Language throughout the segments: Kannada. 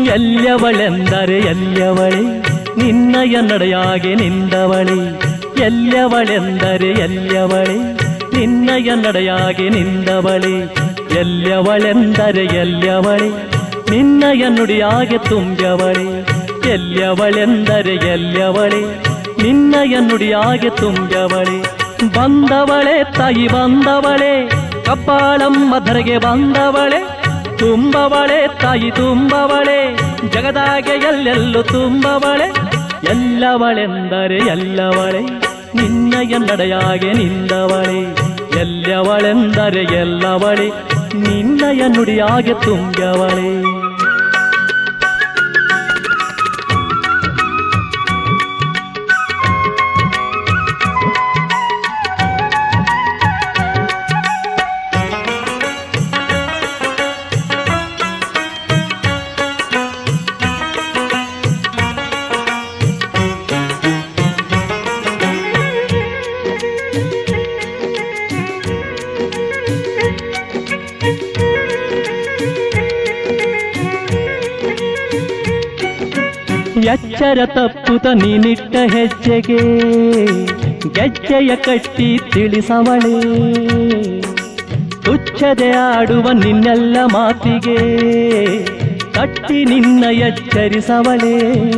ಎಲ್ಯವಳೆಂದರೆ ಎಲ್ಯವಳೆ ನಿನ್ನಯ ನಡೆಯಾಗೆ ನಿಂದವಳೆ ಎಲ್ಯವಳೆಂದರೆ ಎಲ್ಯವಳೆ ನಿನ್ನಯ ನಡೆಯಾಗೆ ನಿಂದವಳೆ ಎಲ್ಯವಳೆಂದರೆ ಎಲ್ಯವಳೆ ನಿನ್ನಯ ನುಡಿಯಾಗೆ ತುಂಬ್ಯವಳೆ ಎಲ್ಯವಳೆಂದರೆ ಎಲ್ಯವಳೆ ನಿನ್ನಯ ನುಡಿಯಾಗೆ ತುಂಬ್ಯವಳೆ ಬಂದವಳೆ ತಾಯಿ ಬಂದವಳೆ ಕಬ್ಬಾಳಮ್ಮ ಧರೆಗೆ ಬಂದವಳೆ ತುಂಬವಳೆ ತಾಯಿ ತುಂಬವಳೆ ಜಗದಾಗೆ ಎಲ್ಲೆಲ್ಲೂ ತುಂಬವಳೆ ಎಲ್ಲವಳೆಂದರೆ ಎಲ್ಲವಳೆ ನಿನ್ನಯ ನಡೆಯಾಗೆ ನಿಂದವಳೆ ಎಲ್ಲವಳೆಂದರೆ ಎಲ್ಲವಳೆ ನಿನ್ನಯ ನುಡಿಯಾಗೆ ತುಂಬ್ಯವಳೆ ಎಚ್ಚರ ತಪ್ಪುತ ನೀನಿಟ್ಟ ಹೆಜ್ಜೆಗೆ ಗೆಜ್ಜೆಯ ಕಟ್ಟಿ ತಿಳಿಸವಳೆ ತುಚ್ಛದೆ ಆಡುವ ನಿನ್ನೆಲ್ಲ ಮಾತಿಗೆ ಕಟ್ಟಿ ನಿನ್ನ ಎಚ್ಚರಿಸವಳೆ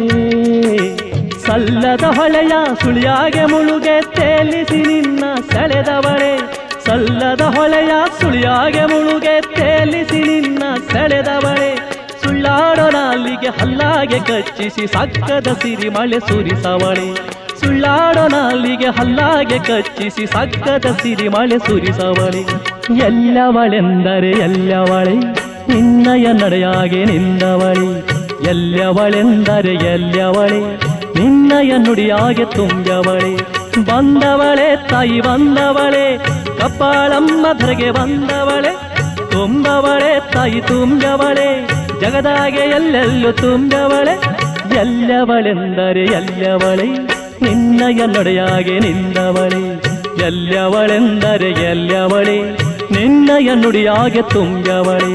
ಸಲ್ಲದ ಹೊಳೆಯ ಸುಳಿಯಾಗೆ ಮುಳುಗೆ ತೇಲಿಸಿ ನಿನ್ನ ಸೆಳೆದವಳೆ ಸಲ್ಲದ ಹೊಳೆಯ ಸುಳಿಯಾಗೆ ಮುಳುಗೆ ತೇಲಿಸಿ ನಿನ್ನ ಸೆಳೆದವಳೆ ಸುಳ್ಳಾಡೋ ನಾಲಿಗೆ ಹಲ್ಲಾಗೆ ಕಚ್ಚಿಸಿ ಸಕ್ಕದ ಸಿರಿ ಮಳೆ ಸುರಿಸವಳೆ ಸುಳ್ಳಾಡೋ ನಾಲಿಗೆ ಹಲ್ಲಾಗೆ ಕಚ್ಚಿಸಿ ಸಕ್ಕದ ಸಿರಿ ಮಳೆ ಸುರಿಸವಳೆ ಎಲ್ಲವಳೆಂದರೆ ಎಲ್ಲವಳೆ ನಿನ್ನಯ ನಡೆಯಾಗೆ ನಿಂದವಳೆ ಎಲ್ಲವಳೆಂದರೆ ಎಲ್ಲವಳೆ ನಿನ್ನಯ ನುಡಿಯಾಗೆ ತುಂಬ್ಯವಳೆ ಬಂದವಳೆ ತಾಯಿ ಬಂದವಳೆ ಕಪ್ಪಾಳಮ್ಮ ಧರೆಗೆ ಬಂದವಳೆ ತುಂಬವಳೆ ತಾಯಿ ತುಂಬ್ಯವಳೆ ಜಗದಾಗೆ ಎಲ್ಲೆಲ್ಲೂ ತುಂಬ್ಯವಳೆ ಎಲ್ಲವಳೆಂದರೆ ಎಲ್ಲವಳೆ ನಿನ್ನಯ ನಡೆಯಾಗೆ ನಿಂದವಳೆ ಎಲ್ಲವಳೆಂದರೆ ಎಲ್ಲವಳೆ ನಿನ್ನಯ ನುಡಿಯಾಗೆ ತುಂಬ್ಯವಳೆ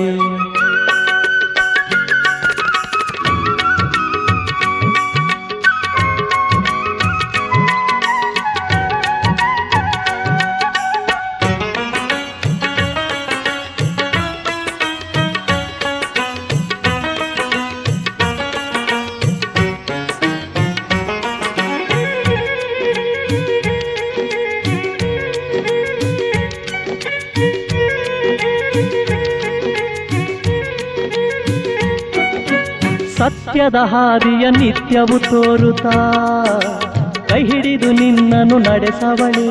ಸತ್ಯದ ಹಾದಿಯ ನಿತ್ಯವು ತೋರುತ್ತಾ ಕೈ ಹಿಡಿದು ನಿನ್ನನ್ನು ನಡೆಸವಳೆ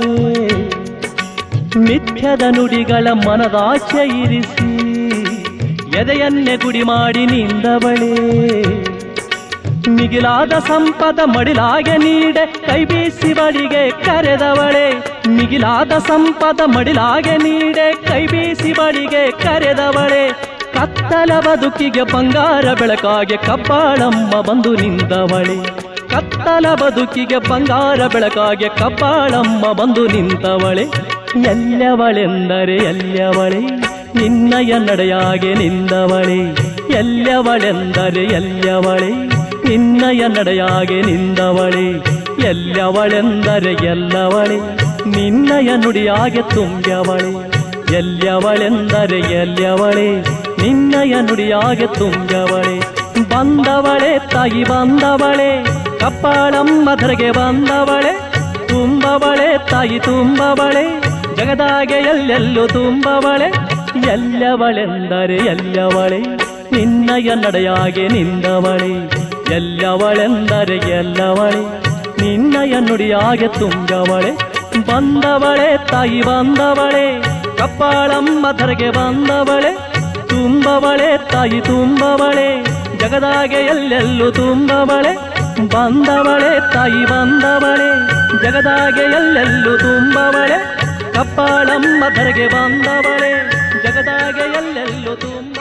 ಮಿಥ್ಯದ ನುಡಿಗಳ ಮನದಾಚೆ ಇರಿಸಿ ಎದೆಯನ್ನೇ ಗುಡಿ ಮಾಡಿ ನಿಂದವಳೆ ಮಿಗಿಲಾದ ಸಂಪದ ಮಡಿಲಾಗೆ ನೀಡೆ ಕೈ ಬೀಸಿ ಬಳಿಗೆ ಕರೆದವಳೆ ಮಿಗಿಲಾದ ಸಂಪದ ಮಡಿಲಾಗೆ ನೀಡೆ ಕೈ ಬೀಸಿ ಬಳಿಗೆ ಕರೆದವಳೆ ಕತ್ತಲ ಬದುಕಿಗೆ ಬಂಗಾರ ಬೆಳಕಾಗೆ ಕಬ್ಬಾಳಮ್ಮ ಬಂದು ನಿಂದವಳೆ ಕತ್ತಲ ಬದುಕಿಗೆ ಬಂಗಾರ ಬೆಳಕಾಗೆ ಕಬ್ಬಾಳಮ್ಮ ಬಂದು ನಿಂತವಳೆ ಎಲ್ಲವಳೆಂದರೆ ಎಲ್ಲವಳೆ ನಿನ್ನಯ ನಡೆಯಾಗೆ ನಿಂದವಳೆ ಎಲ್ಲವಳೆಂದರೆ ಎಲ್ಲವಳೆ ನಿನ್ನಯ ನಡೆಯಾಗೆ ನಿಂದವಳೆ ಎಲ್ಲವಳೆಂದರೆ ಎಲ್ಲವಳೆ ನಿನ್ನಯ ನುಡಿಯಾಗೆ ತುಂಬ್ಯವಳೆ ಎಲ್ಲವಳೆಂದರೆ ಎಲ್ಲವಳೆ ನಿನ್ನಯ ನುಡಿಯಾಗೆ ತುಂಬ್ಯವಳೆ ಬಂದವಳೆ ತಾಯಿ ಬಂದವಳೆ ಕಪ್ಪಾಳಮ್ಮ ಧರೆಗೆ ಬಂದವಳೆ ತುಂಬವಳೆ ತಾಯಿ ತುಂಬವಳೆ ಜಗದಾಗೆ ಎಲ್ಲೆಲ್ಲೂ ತುಂಬವಳೆ ಎಲ್ಲವಳೆಂದರೆ ಎಲ್ಲವಳೆ ನಿನ್ನಯ ನಡೆಯಾಗೆ ನಿಂದವಳೆ ಎಲ್ಲವಳೆಂದರೆ ಎಲ್ಲವಳೆ ನಿನ್ನಯ ನುಡಿಯಾಗೆ ತುಂಗವಳೆ ಬಂದವಳೆ ತಾಯಿ ಬಂದವಳೆ ಕಪ್ಪಾಳಮ್ಮ ಧರೆಗೆ ಬಂದವಳೆ ತುಂಬವಳೆ ತಾಯಿ ತುಂಬವಳೆ ಜಗದಾಗೆ ಎಲ್ಲೆಲ್ಲೂ ತುಂಬವಳೆ ಬಂದವಳೆ ತಾಯಿ ಬಂದವಳೆ ಜಗದಾಗೆ ಎಲ್ಲೆಲ್ಲೂ ತುಂಬವಳೆ ಕಪ್ಪಾಳಮ್ಮ ಧರೆಗೆ ಬಂದವಳೆ ಜಗದಾಗೆ ಎಲ್ಲೆಲ್ಲೂ ತುಂಬ